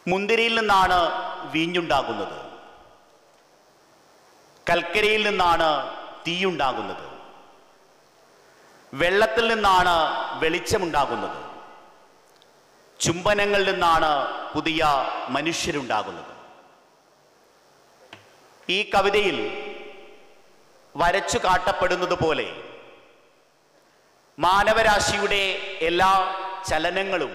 മുന്തിരിയിൽ നിന്നാണ് വീഞ്ഞുണ്ടാകുന്നത് കൽക്കരയിൽ നിന്നാണ് തീയുണ്ടാകുന്നത് വെള്ളത്തിൽ നിന്നാണ് വെളിച്ചമുണ്ടാകുന്നത് ചുംബനങ്ങളിൽ നിന്നാണ് പുതിയ മനുഷ്യരുണ്ടാകുന്നത് ഈ കവിതയിൽ വരച്ചു കാട്ടപ്പെടുന്നത് പോലെ മാനവരാശിയുടെ എല്ലാ ചലനങ്ങളും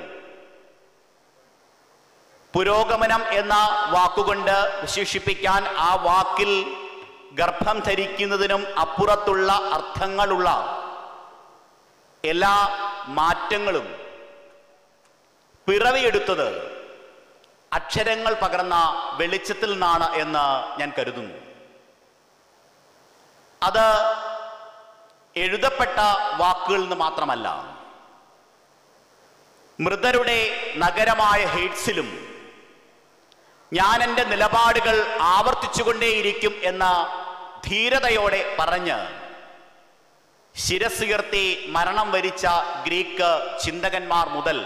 പുരോഗമനം എന്ന വാക്കുകൊണ്ട് വിശേഷിപ്പിക്കാൻ ആ വാക്കിൽ ഗർഭം ധരിക്കുന്നതിനും അപ്പുറത്തുള്ള അർത്ഥങ്ങളുള്ള എല്ലാ മാറ്റങ്ങളും പിറവിയെടുത്തത് അക്ഷരങ്ങൾ പകർന്ന വെളിച്ചത്തിൽ നിന്നാണ് എന്ന് ഞാൻ കരുതുന്നു അത് എഴുതപ്പെട്ട വാക്കുകളിൽ നിന്ന് മാത്രമല്ല മൃതരുടെ നഗരമായ ഹെയ്റ്റ്സിലും ഞാൻ എൻ്റെ നിലപാടുകൾ ആവർത്തിച്ചുകൊണ്ടേയിരിക്കും എന്ന ധീരതയോടെ പറഞ്ഞ് ശിരസുയർത്തി മരണം വരിച്ച ഗ്രീക്ക് ചിന്തകന്മാർ മുതൽ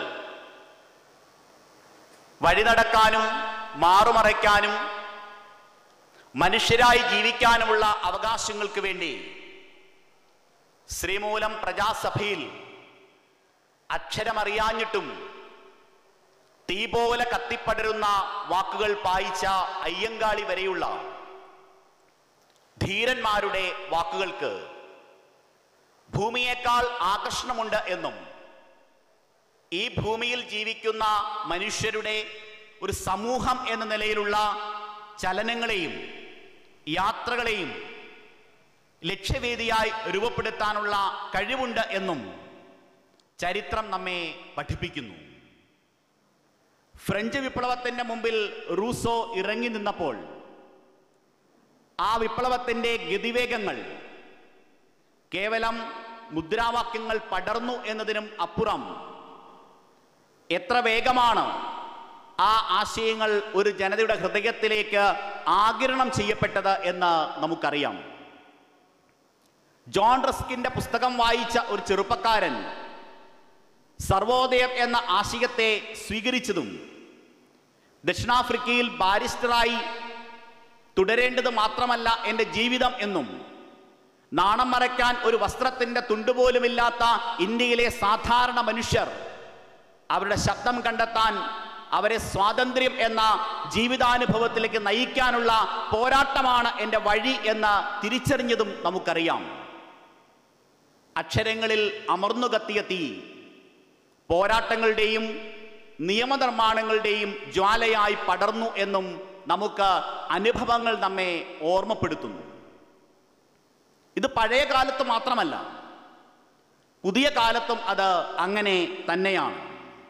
വഴി നടക്കാനും മാറുമറയ്ക്കാനും മനുഷ്യരായി ജീവിക്കാനുമുള്ള അവകാശങ്ങൾക്ക് വേണ്ടി ശ്രീമൂലം പ്രജാസഭയിൽ അക്ഷരമറിയാഞ്ഞിട്ടും തീ പോലെ കത്തിപ്പടരുന്ന വാക്കുകൾ പായിച്ച അയ്യങ്കാളി വരെയുള്ള ധീരന്മാരുടെ വാക്കുകൾക്ക് ഭൂമിയേക്കാൾ ആകർഷണമുണ്ട് എന്നും ഈ ഭൂമിയിൽ ജീവിക്കുന്ന മനുഷ്യരുടെ ഒരു സമൂഹം എന്ന നിലയിലുള്ള ചലനങ്ങളെയും യാത്രകളെയും ലക്ഷ്യവേദിയായി രൂപപ്പെടുത്താനുള്ള കഴിവുണ്ട് എന്നും ചരിത്രം നമ്മെ പഠിപ്പിക്കുന്നു ഫ്രഞ്ച് വിപ്ലവത്തിന്റെ മുമ്പിൽ റൂസോ ഇറങ്ങി നിന്നപ്പോൾ ആ വിപ്ലവത്തിന്റെ ഗതിവേഗങ്ങൾ കേവലം മുദ്രാവാക്യങ്ങൾ പടർന്നു എന്നതിനും അപ്പുറം എത്ര വേഗമാണ് ആ ആശയങ്ങൾ ഒരു ജനതയുടെ ഹൃദയത്തിലേക്ക് ആകിരണം ചെയ്യപ്പെട്ടത് എന്ന് നമുക്കറിയാം ജോൺ റസ്കിന്റെ പുസ്തകം വായിച്ച ഒരു ചെറുപ്പക്കാരൻ സർവോദയം എന്ന ആശയത്തെ സ്വീകരിച്ചതും ദക്ഷിണാഫ്രിക്കയിൽ ബാരിസ്റ്ററായി തുടരേണ്ടത് മാത്രമല്ല എൻ്റെ ജീവിതം എന്നും നാണം മറയ്ക്കാൻ ഒരു വസ്ത്രത്തിൻ്റെ തുണ്ടുപോലുമില്ലാത്ത ഇന്ത്യയിലെ സാധാരണ മനുഷ്യർ അവരുടെ ശബ്ദം കണ്ടെത്താൻ അവരെ സ്വാതന്ത്ര്യം എന്ന ജീവിതാനുഭവത്തിലേക്ക് നയിക്കാനുള്ള പോരാട്ടമാണ് എൻ്റെ വഴി എന്ന് തിരിച്ചറിഞ്ഞതും നമുക്കറിയാം അക്ഷരങ്ങളിൽ അമർന്നു കത്തിയ തീ പോരാട്ടങ്ങളുടെയും നിയമനിർമ്മാണങ്ങളുടെയും ജ്വാലയായി പടർന്നു എന്നും നമുക്ക് അനുഭവങ്ങൾ നമ്മെ ഓർമ്മപ്പെടുത്തുന്നു ഇത് പഴയ കാലത്ത് മാത്രമല്ല പുതിയ കാലത്തും അത് അങ്ങനെ തന്നെയാണ്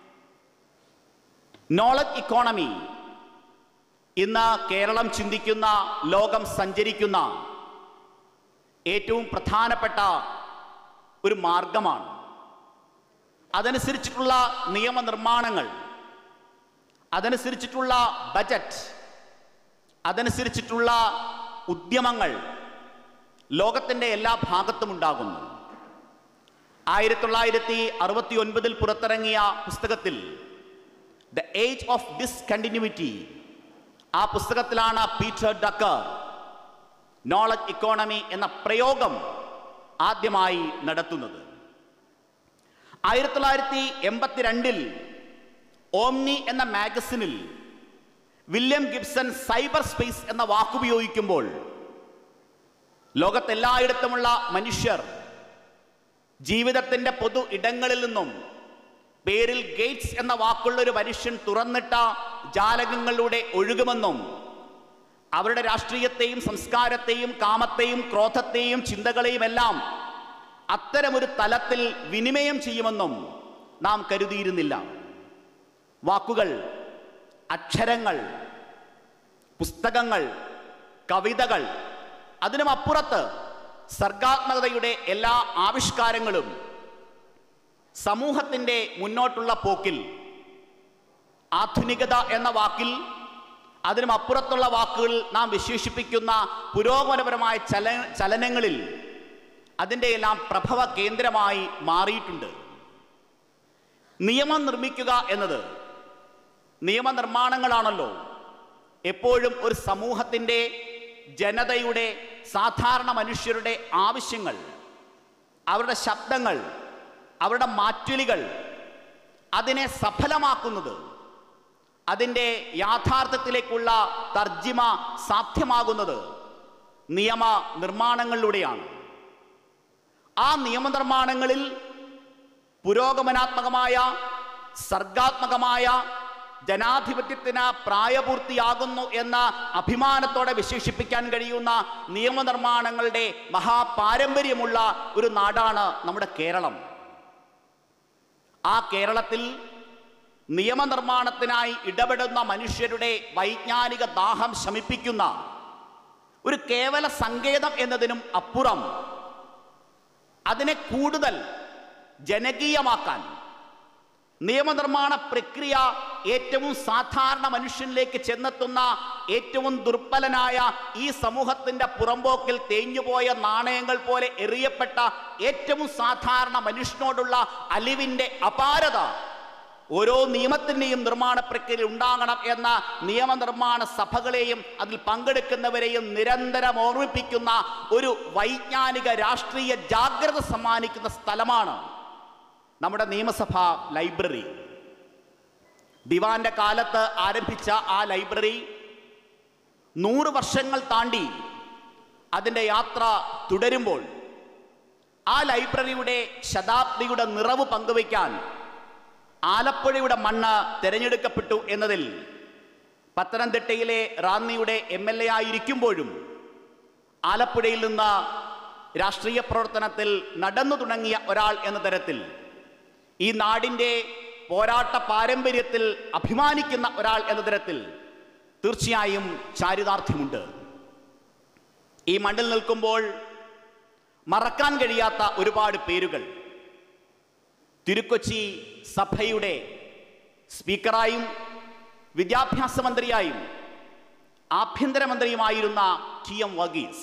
നോളജ് ഇക്കോണമി ഇന്ന് കേരളം ചിന്തിക്കുന്ന ലോകം സഞ്ചരിക്കുന്ന ഏറ്റവും പ്രധാനപ്പെട്ട ഒരു മാർഗമാണ് അതനുസരിച്ചിട്ടുള്ള നിയമനിർമ്മാണങ്ങൾ അതനുസരിച്ചിട്ടുള്ള ബജറ്റ് അതനുസരിച്ചിട്ടുള്ള ഉദ്യമങ്ങൾ ലോകത്തിൻ്റെ എല്ലാ ഭാഗത്തും ഉണ്ടാകുന്നു ആയിരത്തി തൊള്ളായിരത്തി അറുപത്തി ഒൻപതിൽ പുറത്തിറങ്ങിയ പുസ്തകത്തിൽ ദ ഏജ് ഓഫ് ഡിസ്കണ്ടിന്യൂറ്റി ആ പുസ്തകത്തിലാണ് പീറ്റർ ഡക്കർ നോളജ് ഇക്കോണമി എന്ന പ്രയോഗം ആദ്യമായി നടത്തുന്നത് ആയിരത്തി തൊള്ളായിരത്തി എൺപത്തിരണ്ടിൽ ഓംനി എന്ന മാഗസിനിൽ വില്യം ഗിബ്സൺ സൈബർ സ്പേസ് എന്ന വാക്കുപയോഗിക്കുമ്പോൾ ലോകത്തെല്ലായിടത്തുമുള്ള മനുഷ്യർ ജീവിതത്തിൻ്റെ പൊതു ഇടങ്ങളിൽ നിന്നും പേരിൽ ഗേറ്റ്സ് എന്ന വാക്കുള്ള ഒരു മനുഷ്യൻ തുറന്നിട്ട ജാലകങ്ങളിലൂടെ ഒഴുകുമെന്നും അവരുടെ രാഷ്ട്രീയത്തെയും സംസ്കാരത്തെയും കാമത്തെയും ക്രോധത്തെയും ചിന്തകളെയും എല്ലാം അത്തരമൊരു തലത്തിൽ വിനിമയം ചെയ്യുമെന്നും നാം കരുതിയിരുന്നില്ല വാക്കുകൾ അക്ഷരങ്ങൾ പുസ്തകങ്ങൾ കവിതകൾ അതിനും അപ്പുറത്ത് സർഗാത്മകതയുടെ എല്ലാ ആവിഷ്കാരങ്ങളും സമൂഹത്തിൻ്റെ മുന്നോട്ടുള്ള പോക്കിൽ ആധുനികത എന്ന വാക്കിൽ അതിനും അപ്പുറത്തുള്ള വാക്കുകൾ നാം വിശേഷിപ്പിക്കുന്ന പുരോഗമനപരമായ ചല ചലനങ്ങളിൽ അതിൻ്റെ എല്ലാം പ്രഭവ കേന്ദ്രമായി മാറിയിട്ടുണ്ട് നിയമം നിർമ്മിക്കുക എന്നത് നിയമനിർമ്മാണങ്ങളാണല്ലോ എപ്പോഴും ഒരു സമൂഹത്തിൻ്റെ ജനതയുടെ സാധാരണ മനുഷ്യരുടെ ആവശ്യങ്ങൾ അവരുടെ ശബ്ദങ്ങൾ അവരുടെ മാറ്റുലികൾ അതിനെ സഫലമാക്കുന്നത് അതിൻ്റെ യാഥാർത്ഥ്യത്തിലേക്കുള്ള തർജിമ സാധ്യമാകുന്നത് നിയമ നിർമ്മാണങ്ങളിലൂടെയാണ് ആ നിയമനിർമ്മാണങ്ങളിൽ പുരോഗമനാത്മകമായ സർഗാത്മകമായ ജനാധിപത്യത്തിന് പ്രായപൂർത്തിയാകുന്നു എന്ന അഭിമാനത്തോടെ വിശേഷിപ്പിക്കാൻ കഴിയുന്ന നിയമനിർമ്മാണങ്ങളുടെ മഹാപാരമ്പര്യമുള്ള ഒരു നാടാണ് നമ്മുടെ കേരളം ആ കേരളത്തിൽ നിയമനിർമ്മാണത്തിനായി ഇടപെടുന്ന മനുഷ്യരുടെ വൈജ്ഞാനിക ദാഹം ശമിപ്പിക്കുന്ന ഒരു കേവല സങ്കേതം എന്നതിനും അപ്പുറം അതിനെ കൂടുതൽ ജനകീയമാക്കാൻ നിയമനിർമ്മാണ പ്രക്രിയ ഏറ്റവും സാധാരണ മനുഷ്യനിലേക്ക് ചെന്നെത്തുന്ന ഏറ്റവും ദുർബലനായ ഈ സമൂഹത്തിന്റെ പുറമ്പോക്കിൽ തേഞ്ഞുപോയ നാണയങ്ങൾ പോലെ എറിയപ്പെട്ട ഏറ്റവും സാധാരണ മനുഷ്യനോടുള്ള അലിവിന്റെ അപാരത ഓരോ നിയമത്തിൻ്റെയും നിർമ്മാണ പ്രക്രിയ ഉണ്ടാകണം എന്ന നിയമനിർമ്മാണ സഭകളെയും അതിൽ പങ്കെടുക്കുന്നവരെയും നിരന്തരം ഓർമ്മിപ്പിക്കുന്ന ഒരു വൈജ്ഞാനിക രാഷ്ട്രീയ ജാഗ്രത സമ്മാനിക്കുന്ന സ്ഥലമാണ് നമ്മുടെ നിയമസഭാ ലൈബ്രറി ദിവാന്റെ കാലത്ത് ആരംഭിച്ച ആ ലൈബ്രറി നൂറ് വർഷങ്ങൾ താണ്ടി അതിൻ്റെ യാത്ര തുടരുമ്പോൾ ആ ലൈബ്രറിയുടെ ശതാബ്ദിയുടെ നിറവ് പങ്കുവയ്ക്കാൻ ആലപ്പുഴയുടെ മണ്ണ് തിരഞ്ഞെടുക്കപ്പെട്ടു എന്നതിൽ പത്തനംതിട്ടയിലെ റാന്നിയുടെ എം എൽ എ ആയിരിക്കുമ്പോഴും ആലപ്പുഴയിൽ നിന്ന് രാഷ്ട്രീയ പ്രവർത്തനത്തിൽ നടന്നു തുടങ്ങിയ ഒരാൾ എന്ന തരത്തിൽ ഈ നാടിൻ്റെ പോരാട്ട പാരമ്പര്യത്തിൽ അഭിമാനിക്കുന്ന ഒരാൾ എന്ന തരത്തിൽ തീർച്ചയായും ചാരിതാർത്ഥ്യമുണ്ട് ഈ മണ്ണിൽ നിൽക്കുമ്പോൾ മറക്കാൻ കഴിയാത്ത ഒരുപാട് പേരുകൾ തിരുക്കൊച്ചി സഭയുടെ സ്പീക്കറായും വിദ്യാഭ്യാസ മന്ത്രിയായും ആഭ്യന്തരമന്ത്രിയുമായിരുന്ന ടി എം വർഗീസ്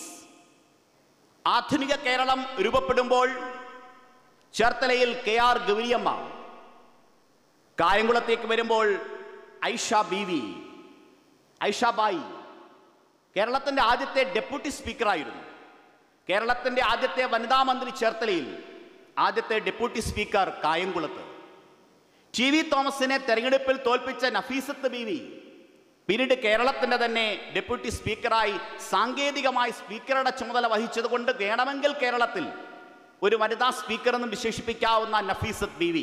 ആധുനിക കേരളം രൂപപ്പെടുമ്പോൾ ചേർത്തലയിൽ കെ ആർ ഗൗരിയമ്മ കായംകുളത്തേക്ക് വരുമ്പോൾ ഐഷ ബി വി ഐഷ ബായി കേരളത്തിൻ്റെ ആദ്യത്തെ ഡെപ്യൂട്ടി സ്പീക്കറായിരുന്നു കേരളത്തിൻ്റെ ആദ്യത്തെ വനിതാ മന്ത്രി ചേർത്തലയിൽ ആദ്യത്തെ ഡെപ്യൂട്ടി സ്പീക്കർ കായംകുളത്ത് ടി വി തോമസിനെ തെരഞ്ഞെടുപ്പിൽ തോൽപ്പിച്ച നഫീസത്ത് ബി വി പിന്നീട് കേരളത്തിൻ്റെ തന്നെ ഡെപ്യൂട്ടി സ്പീക്കറായി സാങ്കേതികമായി സ്പീക്കറുടെ ചുമതല വഹിച്ചതുകൊണ്ട് വേണമെങ്കിൽ കേരളത്തിൽ ഒരു വനിതാ സ്പീക്കർ എന്നും വിശേഷിപ്പിക്കാവുന്ന നഫീസത്ത് ബി വി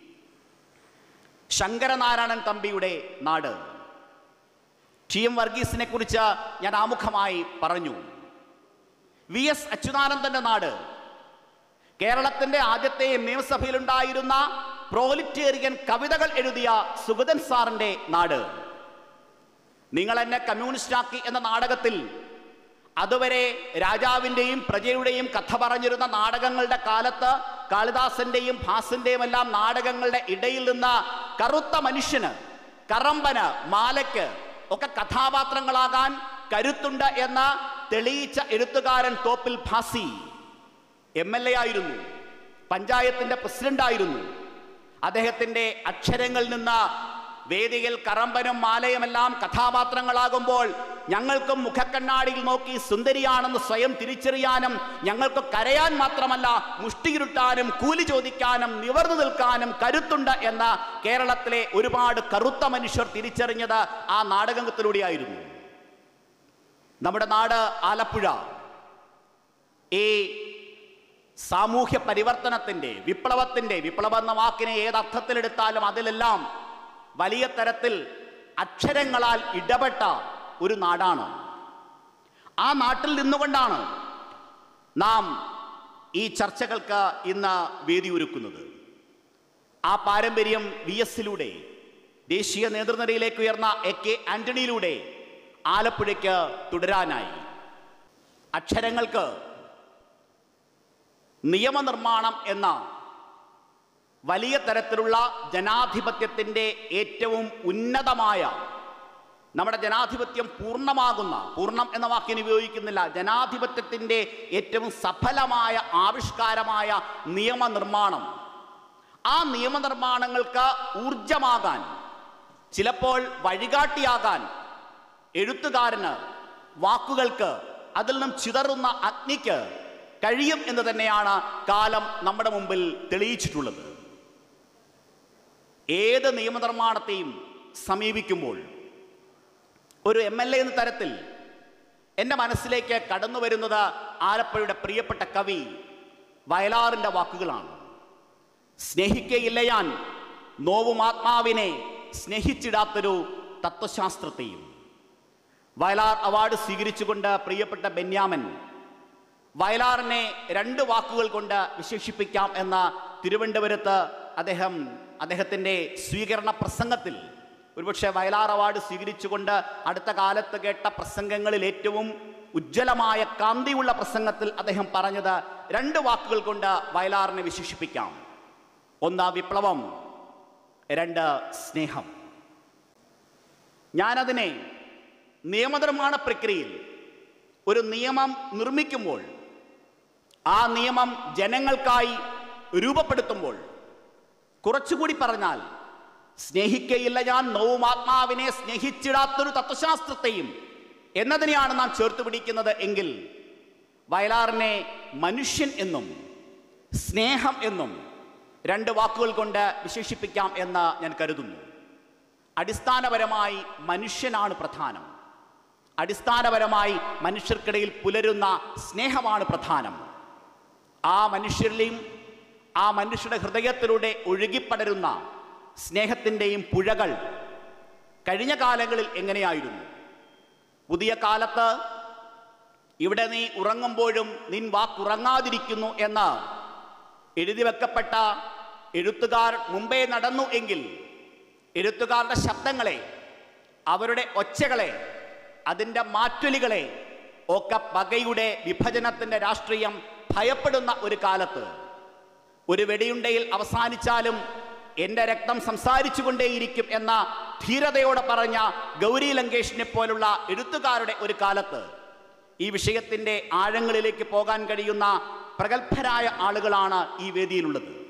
ശങ്കരനാരായണൻ തമ്പിയുടെ നാട് ടി എം വർഗീസിനെ കുറിച്ച് ഞാൻ ആമുഖമായി പറഞ്ഞു വി എസ് അച്യുതാനന്ദന്റെ നാട് കേരളത്തിന്റെ ആദ്യത്തെ നിയമസഭയിലുണ്ടായിരുന്ന പ്രോലിറ്റേറിയൻ കവിതകൾ എഴുതിയ സുഗതൻ സാറിന്റെ നാട് നിങ്ങൾ എന്നെ കമ്മ്യൂണിസ്റ്റാക്കി എന്ന നാടകത്തിൽ അതുവരെ രാജാവിൻ്റെയും പ്രജയുടെയും കഥ പറഞ്ഞിരുന്ന നാടകങ്ങളുടെ കാലത്ത് കാളിദാസന്റെയും ഭാസിന്റെയും എല്ലാം നാടകങ്ങളുടെ ഇടയിൽ നിന്ന് കറുത്ത മനുഷ്യന് കറമ്പന് മാലയ്ക്ക് ഒക്കെ കഥാപാത്രങ്ങളാകാൻ കരുത്തുണ്ട് എന്ന് തെളിയിച്ച എഴുത്തുകാരൻ Thoppil Bhasi M L A ആയിരുന്നു പഞ്ചായത്തിന്റെ പ്രസിഡന്റായിരുന്നു അദ്ദേഹത്തിന്റെ അക്ഷരങ്ങളിൽ നിന്ന് വേദിയിൽ കറമ്പനും മാലയുമെല്ലാം കഥാപാത്രങ്ങളാകുമ്പോൾ ഞങ്ങൾക്കും മുഖക്കണ്ണാടിയിൽ നോക്കി സുന്ദരിയാണെന്ന് സ്വയം തിരിച്ചറിയാനും ഞങ്ങൾക്ക് കരയാൻ മാത്രമല്ല മുഷ്ടിയിരുട്ടാനും കൂലി ചോദിക്കാനും നിവർന്നു നിൽക്കാനും കരുത്തുണ്ട് എന്ന കേരളത്തിലെ ഒരുപാട് കറുത്ത മനുഷ്യർ തിരിച്ചറിഞ്ഞത് ആ നാടകത്തിലൂടെയായിരുന്നു നമ്മുടെ നാട് ആലപ്പുഴ ഈ സാമൂഹ്യ പരിവർത്തനത്തിൻ്റെ വിപ്ലവത്തിൻ്റെ വിപ്ലവം എന്ന വാക്കിനെ ഏതർത്ഥത്തിലെടുത്താലും അതിലെല്ലാം വലിയ തരത്തിൽ അക്ഷരങ്ങളാൽ ഇടപെട്ട ഒരു നാടാണ് ആ നാട്ടിൽ നിന്നുകൊണ്ടാണ് നാം ഈ ചർച്ചകൾക്ക് ഇന്ന് വേദി ഒരുക്കുന്നത് ആ പാരമ്പര്യം വി എസിലൂടെ ദേശീയ നേതൃനിരയിലേക്ക് ഉയർന്ന എ കെ ആന്റണിയിലൂടെ ആലപ്പുഴയ്ക്ക് തുടരാനായി അക്ഷരങ്ങൾക്ക് നിയമനിർമ്മാണം എന്ന വലിയ തരത്തിലുള്ള ജനാധിപത്യത്തിൻ്റെ ഏറ്റവും ഉന്നതമായ നമ്മുടെ ജനാധിപത്യം പൂർണ്ണമാകുന്ന പൂർണ്ണം എന്ന വാക്കിന് ഉപയോഗിക്കുന്നില്ല ജനാധിപത്യത്തിൻ്റെ ഏറ്റവും സഫലമായ ആവിഷ്കാരമായ നിയമനിർമ്മാണം ആ നിയമനിർമ്മാണങ്ങൾക്ക് ഊർജമാകാൻ ചിലപ്പോൾ വഴികാട്ടിയാകാൻ എഴുത്തുകാരന് വാക്കുകൾക്ക് അതിൽ നിന്നും ചിതറുന്ന അഗ്നിക്ക് കഴിയും എന്ന് തന്നെയാണ് കാലം നമ്മുടെ മുമ്പിൽ തെളിയിച്ചിട്ടുള്ളത് ഏത് നിയമനിർമ്മാണത്തെയും സമീപിക്കുമ്പോൾ ഒരു എം എൽ എ എന്ന തരത്തിൽ എൻ്റെ മനസ്സിലേക്ക് കടന്നു വരുന്നത് ആലപ്പുഴയുടെ പ്രിയപ്പെട്ട കവി വയലാറിൻ്റെ വാക്കുകളാണ് സ്നേഹിക്കയില്ല ഞാൻ നോവും ആത്മാവിനെ സ്നേഹിച്ചിടാത്തൊരു തത്വശാസ്ത്രത്തെയും വയലാർ അവാർഡ് സ്വീകരിച്ചുകൊണ്ട് പ്രിയപ്പെട്ട ബെന്യാമൻ വയലാറിനെ രണ്ട് വാക്കുകൾ കൊണ്ട് വിശേഷിപ്പിക്കാം എന്ന തിരുവനന്തപുരത്ത് അദ്ദേഹം അദ്ദേഹത്തിൻ്റെ സ്വീകരണ പ്രസംഗത്തിൽ ഒരുപക്ഷെ വയലാർ അവാർഡ് സ്വീകരിച്ചുകൊണ്ട് അടുത്ത കാലത്ത് കേട്ട പ്രസംഗങ്ങളിൽ ഏറ്റവും ഉജ്ജ്വലമായ കാന്തിയുള്ള പ്രസംഗത്തിൽ അദ്ദേഹം പറഞ്ഞത് രണ്ട് വാക്കുകൾ കൊണ്ട് വയലാറിനെ വിശേഷിപ്പിക്കാം ഒന്ന് വിപ്ലവം രണ്ട് സ്നേഹം ഞാനതിനെ നിയമനിർമ്മാണ പ്രക്രിയയിൽ ഒരു നിയമം നിർമ്മിക്കുമ്പോൾ ആ നിയമം ജനങ്ങൾക്കായി രൂപപ്പെടുത്തുമ്പോൾ കുറച്ചുകൂടി പറഞ്ഞാൽ സ്നേഹിക്കയില്ല ഞാൻ നോവും ആത്മാവിനെ സ്നേഹിച്ചിടാത്തൊരു തത്വശാസ്ത്രത്തെയും എന്നതിനെയാണ് നാം ചേർത്ത് പിടിക്കുന്നത് എങ്കിൽ വയലാറിനെ മനുഷ്യൻ എന്നും സ്നേഹം എന്നും രണ്ട് വാക്കുകൾ കൊണ്ട് വിശേഷിപ്പിക്കാം എന്ന് ഞാൻ കരുതുന്നു അടിസ്ഥാനപരമായി മനുഷ്യനാണ് പ്രധാനം അടിസ്ഥാനപരമായി മനുഷ്യർക്കിടയിൽ പുലരുന്ന സ്നേഹമാണ് പ്രധാനം ആ മനുഷ്യരിലെയും ആ മനുഷ്യരുടെ ഹൃദയത്തിലൂടെ ഒഴുകിപ്പടരുന്ന സ്നേഹത്തിൻ്റെയും പുഴകൾ കഴിഞ്ഞ കാലങ്ങളിൽ എങ്ങനെയായിരുന്നു പുതിയ കാലത്ത് ഇവിടെ നീ ഉറങ്ങുമ്പോഴും നിൻ വാക്കുറങ്ങാതിരിക്കുന്നു എന്ന് എഴുതി വെക്കപ്പെട്ട എഴുത്തുകാർ മുമ്പേ നടന്നു എങ്കിൽ എഴുത്തുകാരുടെ ശബ്ദങ്ങളെ അവരുടെ ഒച്ചകളെ അതിൻ്റെ മാറ്റൊലികളെ ഒക്കെ പകയുടെ വിഭജനത്തിൻ്റെ രാഷ്ട്രീയം ഭയപ്പെടുന്ന ഒരു കാലത്ത് ഒരു വെടിയുണ്ടയിൽ അവസാനിച്ചാലും എൻ്റെ രക്തം സംസാരിച്ചു കൊണ്ടേയിരിക്കും എന്ന ധീരതയോടെ പറഞ്ഞ ഗൗരി ലങ്കേഷിനെ പോലുള്ള എഴുത്തുകാരുടെ ഒരു കാലത്ത് ഈ വിഷയത്തിൻ്റെ ആഴങ്ങളിലേക്ക് പോകാൻ കഴിയുന്ന പ്രഗത്ഭരായ ആളുകളാണ് ഈ വേദിയിലുള്ളത്